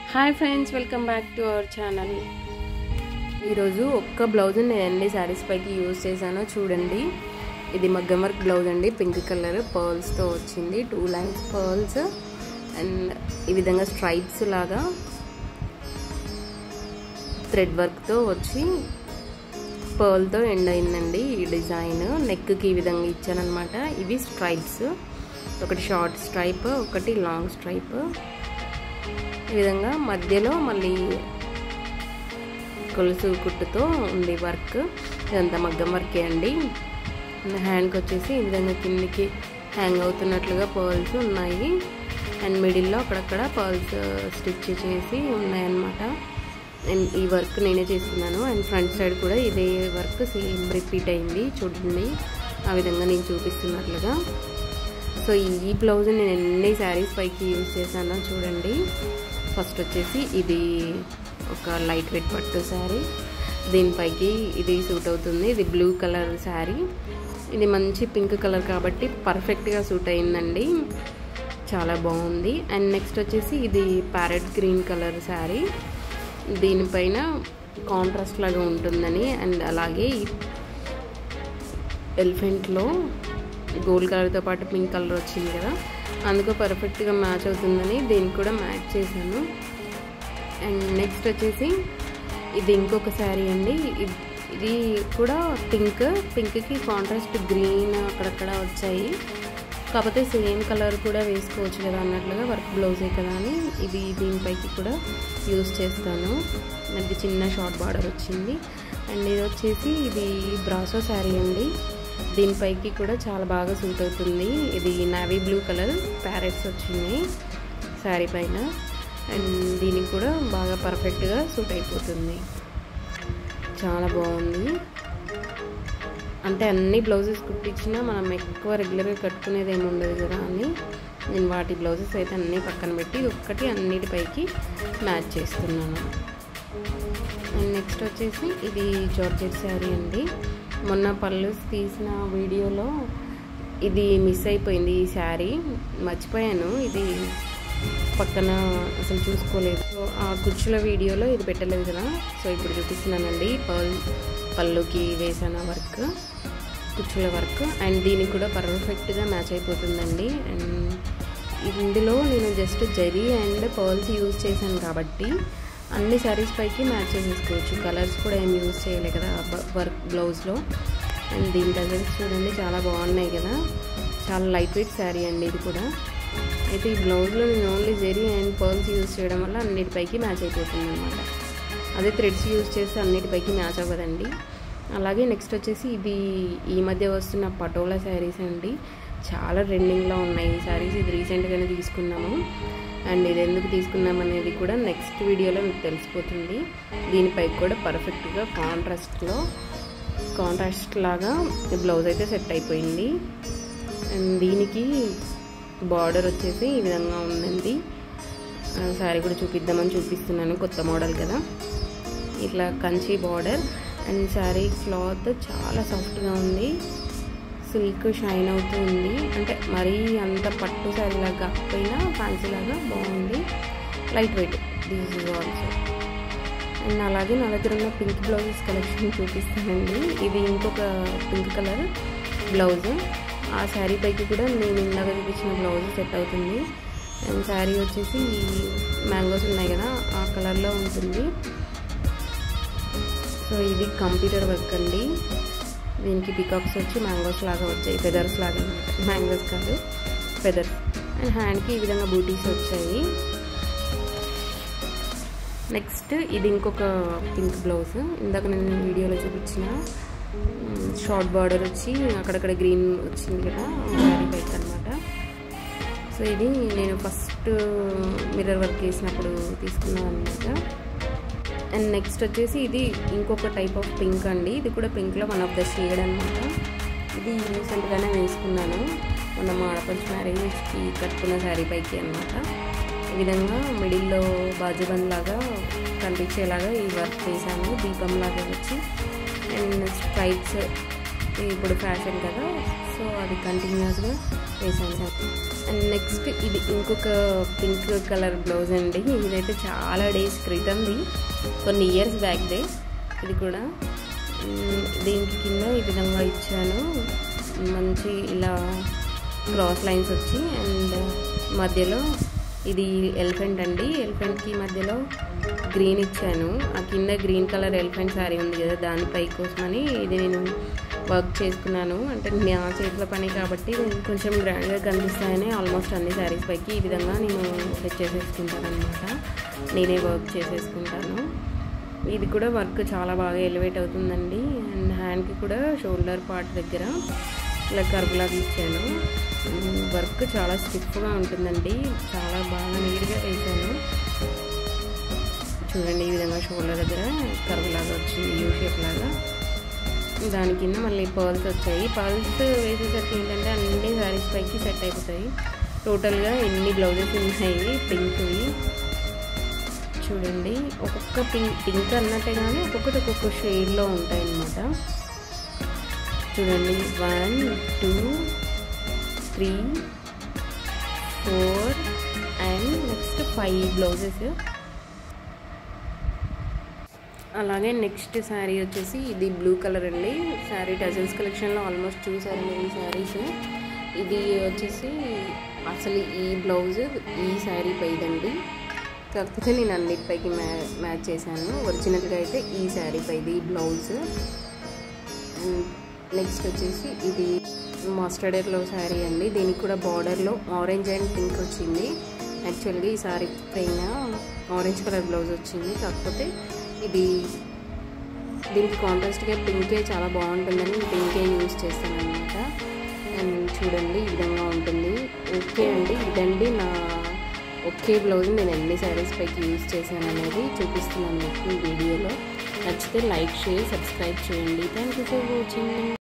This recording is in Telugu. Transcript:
hi friends welcome back to our channel ఈరోజు ఒక్క బ్లౌజ్ నేను ఎన్ని శారీస్ పైకి యూజ్ చేశానో చూడండి ఇది మగ్గం వర్క్ బ్లౌజ్ అండి పింక్ కలర్ పర్ల్స్తో వచ్చింది టూ లైన్స్ పర్ల్స్ అండ్ ఈ విధంగా స్ట్రైప్స్ లాగా థ్రెడ్ వర్క్తో వచ్చి పర్ల్తో ఎండ్ అయిందండి ఈ డిజైన్ నెక్కి ఈ విధంగా ఇచ్చానమాట ఇవి స్ట్రైప్స్ ఒకటి షార్ట్ స్ట్రైప్ ఒకటి లాంగ్ స్ట్రైప్ ఈ విధంగా మధ్యలో మళ్ళీ కొలుసు కుట్టుతో ఉంది వర్క్ ఇదంతా మగ్గం వర్కే అండి హ్యాండ్కి వచ్చేసి ఈ విధంగా కిందికి హ్యాంగ్ అవుతున్నట్లుగా పర్ల్స్ ఉన్నాయి అండ్ మిడిల్లో అక్కడక్కడ పర్ల్స్ స్టిచ్ చేసి ఉన్నాయన్నమాట అండ్ ఈ వర్క్ నేనే చేస్తున్నాను అండ్ ఫ్రంట్ సైడ్ కూడా ఇదే వర్క్ సేమ్ రిపీట్ అయింది చూడండి ఆ విధంగా నేను చూపిస్తున్నట్లుగా సో ఈ బ్లౌజ్ నేను ఎన్ని శారీస్ పైకి యూజ్ చేశానో చూడండి ఫస్ట్ వచ్చేసి ఇది ఒక లైట్ వెయిట్ పట్టు శారీ దీనిపైకి ఇది సూట్ అవుతుంది ఇది బ్లూ కలర్ శారీ ఇది మంచి పింక్ కలర్ కాబట్టి పర్ఫెక్ట్గా సూట్ అయిందండి చాలా బాగుంది అండ్ నెక్స్ట్ వచ్చేసి ఇది ప్యారెట్ గ్రీన్ కలర్ శారీ దీనిపైన కాంట్రాస్ట్ లాగా ఉంటుందని అండ్ అలాగే ఎలిఫెంట్లో గోల్డ్ కలర్తో పాటు పింక్ కలర్ వచ్చింది కదా అందుకు పర్ఫెక్ట్గా మ్యాచ్ అవుతుందని దీనికి కూడా మ్యాచ్ చేశాను అండ్ నెక్స్ట్ వచ్చేసి ఇది ఇంకొక శారీ అండి ఇది కూడా పింక్ పింక్కి కాంట్రాస్ట్ గ్రీన్ అక్కడక్కడ వచ్చాయి కాకపోతే సేమ్ కలర్ కూడా వేసుకోవచ్చు కదా అన్నట్లుగా వర్క్ బ్లౌజే కదా అని ఇది దీనిపైకి కూడా యూస్ చేస్తాను అది చిన్న షార్ట్ బార్డర్ వచ్చింది అండ్ ఇది వచ్చేసి ఇది బ్రాసో శారీ అండి దీనిపైకి కూడా చాలా బాగా సూట్ అవుతుంది ఇది నావీ బ్లూ కలర్ ప్యారెట్స్ వచ్చినాయి శారీ పైన అండ్ దీనికి కూడా బాగా పర్ఫెక్ట్గా సూట్ అయిపోతుంది చాలా బాగుంది అంటే అన్ని బ్లౌజెస్ కుట్టించినా మనం ఎక్కువ రెగ్యులర్గా కట్టుకునేది ఏమి ఉండదు కదా అని నేను వాటి బ్లౌజెస్ అయితే అన్నీ పక్కన పెట్టి ఇది ఒక్కటి అన్నిటిపైకి మ్యాచ్ చేస్తున్నాను అండ్ నెక్స్ట్ వచ్చేసి ఇది జార్జెట్ శారీ అండి మొన్న పళ్ళు తీసిన వీడియోలో ఇది మిస్ అయిపోయింది ఈ శారీ మర్చిపోయాను ఇది పక్కన అసలు చూసుకోలేదు సో ఆ కుర్చీల వీడియోలో ఇది పెట్టలేదు కదా సో ఇప్పుడు చూపిస్తున్నానండి పల్ పళ్ళుకి వేసాన వర్క్ కుర్చీల వర్క్ అండ్ దీనికి కూడా పర్ఫెక్ట్గా మ్యాచ్ అయిపోతుందండి అండ్ ఇందులో నేను just zari and pearls use చేశాను కాబట్టి అన్ని శారీస్ పైకి మ్యాచ్ చేసేసుకోవచ్చు కలర్స్ కూడా ఏం యూజ్ చేయలే కదా వర్క్ బ్లౌజ్లో అండ్ దీని కలర్స్ చూడండి చాలా బాగున్నాయి కదా చాలా లైట్ వెయిట్ శారీ అండి ఇది కూడా అయితే ఈ బ్లౌజ్లో నేను only zari and pearls use చేయడం వల్ల అన్నిటిపైకి మ్యాచ్ అయిపోతుంది అనమాట అదే థ్రెడ్స్ యూజ్ చేస్తే అన్నిటిపైకి మ్యాచ్ అవ్వదండి అలాగే నెక్స్ట్ వచ్చేసి ఇది ఈ మధ్య వస్తున్న పటోలా శారీస్ అండి చాలా ట్రెండింగ్లో ఉన్నాయి ఈ శారీస్ ఇది రీసెంట్గానే తీసుకున్నాము అండ్ ఇది ఎందుకు తీసుకున్నాం అనేది కూడా నెక్స్ట్ వీడియోలో మీకు తెలిసిపోతుంది దీనిపై కూడా పర్ఫెక్ట్గా కాంట్రాస్ట్లో కాంట్రాస్ట్ లాగా బ్లౌజ్ అయితే సెట్ అయిపోయింది అండ్ దీనికి బార్డర్ వచ్చేసి ఈ విధంగా ఉందండి శారీ కూడా చూపిద్దామని చూపిస్తున్నాను కొత్త మోడల్ కదా ఇట్లా Kanchi border and saree cloth చాలా సాఫ్ట్గా ఉంది సిల్క్ షైన్ అవుతూ ఉంది అంటే మరీ అంత పట్టు శారీ లాగా కాకపోయినా ఫ్యాన్సీ లాగా బాగుంది light weight this is also and అలాగే నా దగ్గర ఉన్న పింక్ బ్లౌజెస్ కలెక్షన్ చూపిస్తానండి ఇది ఇంకొక పింక్ కలర్ బ్లౌజ్ ఆ శారీ పైకి కూడా నేను ఇందాక చూపించిన బ్లౌజ్ సెట్ అవుతుంది అండ్ శారీ వచ్చేసి మ్యాంగోస్ ఉన్నాయి కదా ఆ కలర్లో ఉంటుంది సో ఇది కంప్యూటర్ వర్క్ అండి దీనికి పికాక్స్ వచ్చి మ్యాంగోస్ లాగా వచ్చాయి ఫెదర్స్ లాగా మ్యాంగోస్ కాదు ఫెదర్స్ అండ్ హ్యాండ్కి ఈ విధంగా బూటీస్ వచ్చాయి నెక్స్ట్ ఇది ఇంకొక పింక్ బ్లౌజ్ ఇందాక నేను వీడియోలో చూపించిన షార్ట్ బార్డర్ వచ్చి అక్కడక్కడ గ్రీన్ వచ్చింది కదా శారీ పైకి అనమాట సో ఇది నేను ఫస్ట్ మిర్రర్ వర్క్ చేసినప్పుడు తీసుకున్నాను అనమాట అండ్ నెక్స్ట్ వచ్చేసి ఇది ఇంకొక టైప్ ఆఫ్ పింక్ అండి ఇది కూడా పింక్లో వన్ ఆఫ్ ద షేడ్ అనమాట ఇది రీసెంట్గానే వేసుకున్నాను మొన్న మా ఆడపంచు మ్యారేజ్కి కట్టుకున్న శారీ పైకి అనమాట ఈ విధంగా మిడిల్లో బాజుబంద్ లాగా కనిపించేలాగా ఈ వర్క్ చేశాను దీపం లాగా వచ్చి అండ్ స్ట్రైప్స్ ఇప్పుడు ఫ్యాషన్ కదా సో అది కంటిన్యూస్గా వేసాను అండ్ నెక్స్ట్ ఇది ఇంకొక పింక్ కలర్ బ్లౌజ్ అండి ఇదైతే చాలా డేస్ క్రితంది కొన్ని ఇయర్స్ బ్యాక్దే ఇది కూడా మ్, దీనికి కింద ఈ విధంగా ఇచ్చాను మంచి ఇలా క్రాస్ లైన్స్ వచ్చి అండ్ మధ్యలో ఇది ఎలిఫెంట్ అండి ఎలిఫెంట్కి మధ్యలో గ్రీన్ ఇచ్చాను ఆ కింద గ్రీన్ కలర్ ఎలిఫెంట్ శారీ ఉంది కదా దానిపై కోసమని ఇది నేను వర్క్ చేసుకున్నాను అంటే నా చేతుల పని కాబట్టి కొంచెం గ్రాండ్గా కనిపిస్తాయని ఆల్మోస్ట్ అన్ని శారీస్ పైకి ఈ విధంగా నేను సెట్ చేసేసుకుంటాను అనమాట నేనే వర్క్ చేసేసుకుంటాను ఇది కూడా వర్క్ చాలా బాగా ఎలివేట్ అవుతుందండి అండ్ హ్యాండ్కి కూడా షోల్డర్ పార్ట్ దగ్గర ఇలా కర్వ్లాగా ఇచ్చాను ఉమ్, వర్క్ చాలా స్టిఫ్గా ఉంటుందండి చాలా బాగా నీట్గా వేసాను చూడండి ఈ విధంగా షోల్డర్ దగ్గర కర్వ్ లాగా వచ్చింది యూ షేప్ లాగా దాని కింద మళ్ళీ పర్ల్స్ వచ్చాయి పర్ల్స్ వేసేసరికి ఏంటంటే అన్ని శారీస్ పైకి సెట్ అయిపోతాయి టోటల్గా ఎన్ని బ్లౌజెస్ ఉన్నాయి పింక్వి చూడండి ఒక్కొక్క పింక్ పింక్ అన్నట్టే కానీ ఒక్కొక్కటి ఒక్కొక్క షేడ్లో ఉంటాయి అన్నమాట చూడండి one two three four and next five blouses అలాగే నెక్స్ట్ శారీ వచ్చేసి ఇది బ్లూ కలర్ అండి శారీ టజల్స్ కలెక్షన్లో ఆల్మోస్ట్ చూసారు మీరు ఈ శారీస్ ఇది వచ్చేసి అసలు ఈ బ్లౌజ్ ఈ శారీ పైదండి కాకపోతే నేను అన్నిటిపైకి మ్యా మ్యాచ్ చేశాను ఒరిజినల్గా అయితే ఈ శారీ పైది ఈ బ్లౌజ్ నెక్స్ట్ వచ్చేసి ఇది మస్టర్డ్ ఎల్లో శారీ అండి దీనికి కూడా బార్డర్లో ఆరెంజ్ అండ్ పింక్ వచ్చింది యాక్చువల్గా ఈ శారీ పైన ఆరెంజ్ కలర్ బ్లౌజ్ వచ్చింది కాకపోతే ఇది దీనికి కాంట్రాస్ట్గా పింకే చాలా బాగుంటుందని పింకే యూజ్ చేస్తాను అనమాట అండ్ చూడండి ఈ విధంగా ఉంటుంది ఓకే అండి ఇదండి నా ఒకే బ్లౌజ్ నేను ఎన్ని శారీస్ పైకి యూజ్ చేశాను అనేది చూపిస్తున్నాను మీకు ఈ వీడియోలో నచ్చితే లైక్ షేర్ సబ్స్క్రైబ్ చేయండి థ్యాంక్ యూ ఫర్ వాచింగ్